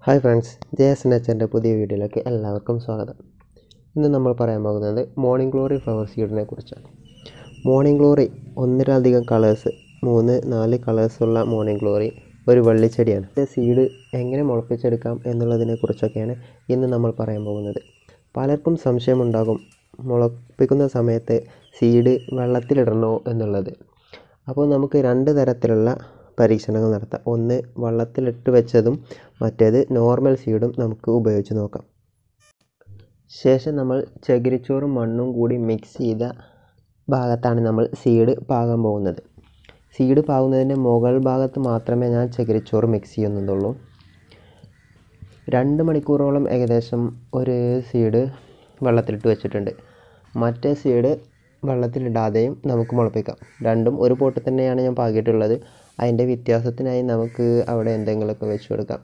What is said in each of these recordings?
hi friends J S നെച്ചറിൻ്റെ പുതിയ വീഡിയോയിലേക്ക് എല്ലാവർക്കും സ്വാഗതം ഇന്ന് നമ്മൾ പറയാൻ പോകുന്നത് മോർണിംഗ് ഗ്ലോറി ഫ്ലവർ സീഡിനെ കുറിച്ചാണ് മോർണിംഗ് ഗ്ലോറി ഒന്നിലധികം കളേഴ്സ് മൂന്ന് നാല് കളേഴ്സുള്ള മോർണിംഗ് ഗ്ലോറി ഒരു വള്ളിച്ചെടിയാണ് ഇത് സീഡ് എങ്ങനെ മുളപ്പിച്ചെടുക്കാം എന്നുള്ളതിനെ കുറിച്ചൊക്കെയാണ് ഇന്ന് നമ്മൾ പറയാൻ പോകുന്നത് പലർക്കും സംശയമുണ്ടാകും മുളപ്പിക്കുന്ന സമയത്ത് സീഡ് വെള്ളത്തിലിടണോ എന്നുള്ളത് അപ്പോൾ നമുക്ക് രണ്ട് തരത്തിലുള്ള പരീക്ഷണങ്ങൾ നടത്താം ഒന്ന് വള്ളത്തിലിട്ട് വെച്ചതും മറ്റേത് നോർമൽ സീഡും നമുക്ക് ഉപയോഗിച്ച് നോക്കാം ശേഷം നമ്മൾ ചകിരിച്ചോറും മണ്ണും കൂടി മിക്സ് ചെയ്ത ഭാഗത്താണ് നമ്മൾ സീഡ് പാകാൻ പോകുന്നത് സീഡ് പാകുന്നതിൻ്റെ മുകൾ ഭാഗത്ത് മാത്രമേ ഞാൻ ചകിരിച്ചോറ് മിക്സ് ചെയ്യുന്നുള്ളൂ രണ്ട് മണിക്കൂറോളം ഏകദേശം ഒരു സീഡ് വെള്ളത്തിലിട്ട് വെച്ചിട്ടുണ്ട് മറ്റേ സീഡ് വെള്ളത്തിലിടാതെയും നമുക്ക് മുളപ്പിക്കാം രണ്ടും ഒരു പോട്ടിൽ തന്നെയാണ് ഞാൻ പാകിയിട്ടുള്ളത് അതിൻ്റെ വ്യത്യാസത്തിനായി നമുക്ക് അവിടെ എന്തെങ്കിലുമൊക്കെ വെച്ച് കൊടുക്കാം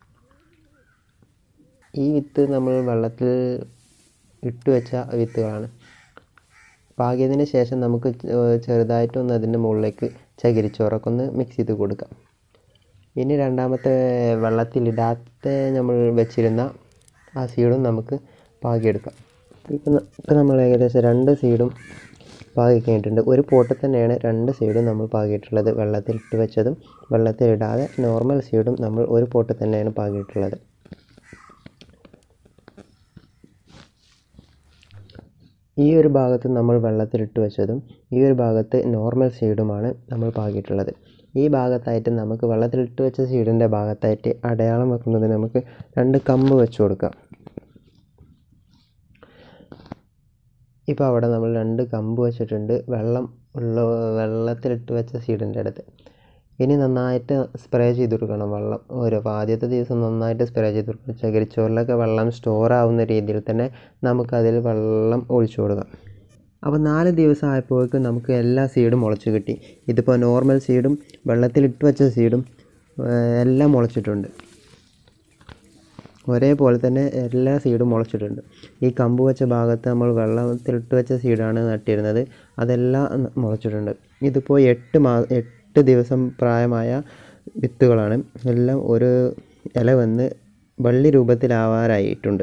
ഈ വിത്ത് നമ്മൾ വെള്ളത്തിൽ ഇട്ട് വെച്ച വിത്തുകളാണ് പാകിയതിന് ശേഷം നമുക്ക് ചെറുതായിട്ടൊന്ന് അതിൻ്റെ മുകളിലേക്ക് ചകിരിച്ചോറൊക്കെ ഒന്ന് മിക്സ് ചെയ്ത് കൊടുക്കാം ഇനി രണ്ടാമത്തെ വെള്ളത്തിലിടാത്ത നമ്മൾ വെച്ചിരുന്ന ആ സീഡും നമുക്ക് പാകിയെടുക്കാം ഇപ്പം ഇപ്പം നമ്മൾ ഏകദേശം രണ്ട് സീഡും പാകി കഴിഞ്ഞിട്ടുണ്ട് ഒരു പോട്ടിൽ തന്നെയാണ് രണ്ട് സീഡും നമ്മൾ പാകിയിട്ടുള്ളത് വെള്ളത്തിലിട്ട് വെച്ചതും വെള്ളത്തിലിടാതെ നോർമൽ സീഡും നമ്മൾ ഒരു പോട്ടിൽ തന്നെയാണ് പാകിയിട്ടുള്ളത് ഈ ഒരു ഭാഗത്ത് നമ്മൾ വെള്ളത്തിലിട്ട് വെച്ചതും ഈ ഒരു ഭാഗത്ത് നോർമൽ സീഡുമാണ് നമ്മൾ പാകിയിട്ടുള്ളത് ഈ ഭാഗത്തായിട്ട് നമുക്ക് വെള്ളത്തിലിട്ട് വെച്ച സീഡിൻ്റെ ഭാഗത്തായിട്ട് അടയാളം വെക്കുന്നതിന് നമുക്ക് രണ്ട് കമ്പ് വെച്ച് കൊടുക്കാം ഇപ്പോൾ അവിടെ നമ്മൾ രണ്ട് കമ്പ് വെച്ചിട്ടുണ്ട് വെള്ളം ഉള്ള വെള്ളത്തിലിട്ട് വെച്ച സീഡിൻ്റെ അടുത്ത് ഇനി നന്നായിട്ട് സ്പ്രേ ചെയ്ത് കൊടുക്കണം വെള്ളം ഓരോ ആദ്യത്തെ ദിവസം നന്നായിട്ട് സ്പ്രേ ചെയ്ത് കൊടുക്കണം ചകിരിച്ചോറിലൊക്കെ വെള്ളം സ്റ്റോർ ആവുന്ന രീതിയിൽ തന്നെ നമുക്കതിൽ വെള്ളം ഒഴിച്ചു കൊടുക്കാം അപ്പോൾ നാല് ദിവസം ആയപ്പോഴേക്കും നമുക്ക് എല്ലാ സീഡും മുളച്ച് കിട്ടി ഇതിപ്പോൾ നോർമൽ സീഡും വെള്ളത്തിലിട്ട് വെച്ച സീഡും എല്ലാം മുളച്ചിട്ടുണ്ട് ഒരേപോലെ തന്നെ എല്ലാ സീഡും മുളച്ചിട്ടുണ്ട് ഈ കമ്പ് വെച്ച ഭാഗത്ത് നമ്മൾ വെള്ളത്തിലിട്ട് വെച്ച സീഡാണ് നട്ടിരുന്നത് അതെല്ലാം മുളച്ചിട്ടുണ്ട് ഇതിപ്പോൾ എട്ട് മാ എട്ട് ദിവസം പ്രായമായ വിത്തുകളാണ് എല്ലാം ഒരു ഇല വന്ന് വള്ളി രൂപത്തിലാവാറായിട്ടുണ്ട്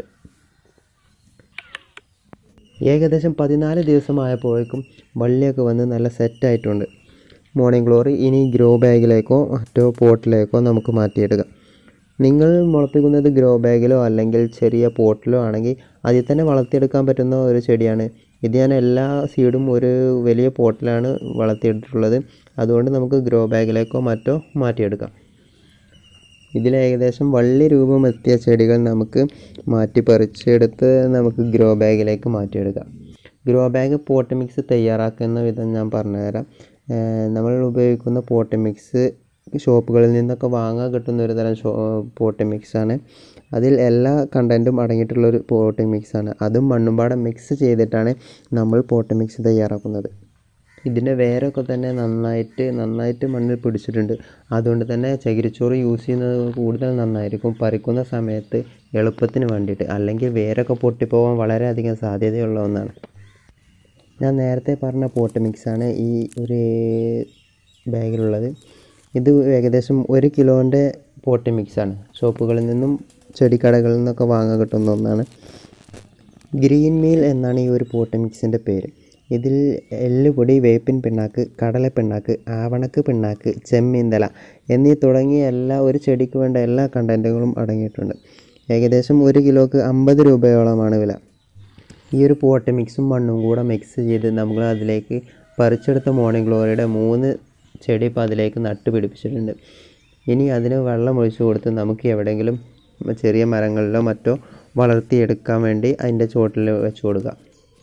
ഏകദേശം പതിനാല് ദിവസമായപ്പോഴേക്കും വള്ളിയൊക്കെ വന്ന് നല്ല സെറ്റായിട്ടുണ്ട് മോർണിംഗ് ഗ്ലോറി ഇനി ഗ്രോ ബാഗിലേക്കോ മറ്റോ പോട്ടിലേക്കോ നമുക്ക് മാറ്റിയെടുക്കാം നിങ്ങൾ മുളപ്പിക്കുന്നത് ഗ്രോ ബാഗിലോ അല്ലെങ്കിൽ ചെറിയ പോട്ടിലോ ആണെങ്കിൽ അതിൽ തന്നെ വളർത്തിയെടുക്കാൻ പറ്റുന്ന ഒരു ചെടിയാണ് ഇത് ഞാൻ എല്ലാ സീഡും ഒരു വലിയ പോട്ടിലാണ് വളർത്തിയെടുത്തിട്ടുള്ളത് അതുകൊണ്ട് നമുക്ക് ഗ്രോ ബാഗിലേക്കോ മറ്റോ മാറ്റിയെടുക്കാം ഇതിൽ ഏകദേശം വള്ളി രൂപം എത്തിയ ചെടികൾ നമുക്ക് മാറ്റി പറിച്ചെടുത്ത് നമുക്ക് ഗ്രോ ബാഗിലേക്ക് മാറ്റിയെടുക്കാം ഗ്രോ ബാഗ് പോട്ട് മിക്സ് തയ്യാറാക്കുന്ന വിധം ഞാൻ പറഞ്ഞുതരാം നമ്മൾ ഉപയോഗിക്കുന്ന പോട്ട് മിക്സ് ഷോപ്പുകളിൽ നിന്നൊക്കെ വാങ്ങാൻ കിട്ടുന്ന ഒരു തരം ഷോ പോട്ട് മിക്സാണ് അതിൽ എല്ലാ കണ്ടൻറ്റും അടങ്ങിയിട്ടുള്ളൊരു പോട്ട് മിക്സാണ് അതും മണ്ണും പാടെ മിക്സ് ചെയ്തിട്ടാണ് നമ്മൾ പോട്ട് മിക്സ് തയ്യാറാക്കുന്നത് ഇതിൻ്റെ വേരൊക്കെ തന്നെ നന്നായിട്ട് നന്നായിട്ട് മണ്ണിൽ പിടിച്ചിട്ടുണ്ട് അതുകൊണ്ട് തന്നെ ചകിരിച്ചോറ് യൂസ് ചെയ്യുന്നത് കൂടുതൽ നന്നായിരിക്കും പറിക്കുന്ന സമയത്ത് എളുപ്പത്തിന് വേണ്ടിയിട്ട് അല്ലെങ്കിൽ വേരൊക്കെ പൊട്ടിപ്പോകാൻ വളരെയധികം സാധ്യതയുള്ള ഒന്നാണ് ഞാൻ നേരത്തെ പറഞ്ഞ പോട്ട് മിക്സാണ് ഈ ഒരു ബാഗിലുള്ളത് ഇത് ഏകദേശം ഒരു കിലോൻ്റെ പോട്ട് മിക്സാണ് ഷോപ്പുകളിൽ നിന്നും ചെടിക്കടകളിൽ നിന്നൊക്കെ വാങ്ങാൻ കിട്ടുന്ന ഒന്നാണ് ഗ്രീൻ മീൽ എന്നാണ് ഈ ഒരു പോട്ട് മിക്സിൻ്റെ പേര് ഇതിൽ എല്ലുപൊടി വേപ്പിൻ പിണ്ണാക്ക് കടല പിണ്ണാക്ക് ആവണക്ക് പിണ്ണാക്ക് ചെമ്മീന്തല എന്നീ തുടങ്ങിയ എല്ലാ ഒരു ചെടിക്ക് വേണ്ട എല്ലാ കണ്ടൻറ്റുകളും അടങ്ങിയിട്ടുണ്ട് ഏകദേശം ഒരു കിലോക്ക് അമ്പത് രൂപയോളമാണ് വില ഈ ഒരു പോട്ട് മിക്സും മണ്ണും കൂടെ മിക്സ് ചെയ്ത് നമ്മൾ അതിലേക്ക് പറിച്ചെടുത്ത മോർണിംഗ് ഗ്ലോറിയുടെ മൂന്ന് ചെടി ഇപ്പോൾ അതിലേക്ക് നട്ട് പിടിപ്പിച്ചിട്ടുണ്ട് ഇനി അതിന് വെള്ളം ഒഴിച്ചു കൊടുത്ത് നമുക്ക് എവിടെയെങ്കിലും ചെറിയ മരങ്ങളിലോ മറ്റോ വളർത്തിയെടുക്കാൻ വേണ്ടി അതിൻ്റെ ചുവട്ടിൽ വെച്ച് കൊടുക്കാം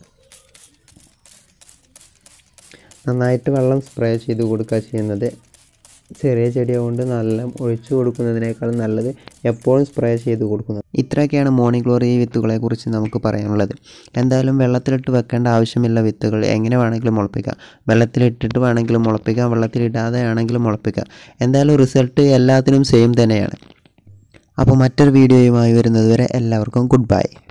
നന്നായിട്ട് വെള്ളം സ്പ്രേ ചെയ്ത് കൊടുക്കുക ചെയ്യുന്നത് ചെറിയ ചെടിയെ കൊണ്ട് നല്ല ഒഴിച്ചു കൊടുക്കുന്നതിനേക്കാൾ നല്ലത് എപ്പോഴും സ്പ്രേ ചെയ്ത് കൊടുക്കുന്നത് ഇത്രയൊക്കെയാണ് മോർണിംഗ് ഗ്ലോറി വിത്തുകളെ കുറിച്ച് നമുക്ക് പറയാനുള്ളത് എന്തായാലും വെള്ളത്തിലിട്ട് വെക്കേണ്ട ആവശ്യമില്ല വിത്തുകൾ എങ്ങനെ വേണമെങ്കിലും മുളപ്പിക്കാം വെള്ളത്തിലിട്ടിട്ട് വേണമെങ്കിലും മുളപ്പിക്കാം വെള്ളത്തിലിടാതെ ആണെങ്കിലും മുളപ്പിക്കാം എന്തായാലും റിസൾട്ട് എല്ലാത്തിനും സെയിം തന്നെയാണ് അപ്പോൾ മറ്റൊരു വീഡിയോയുമായി വരുന്നതുവരെ എല്ലാവർക്കും ഗുഡ് ബൈ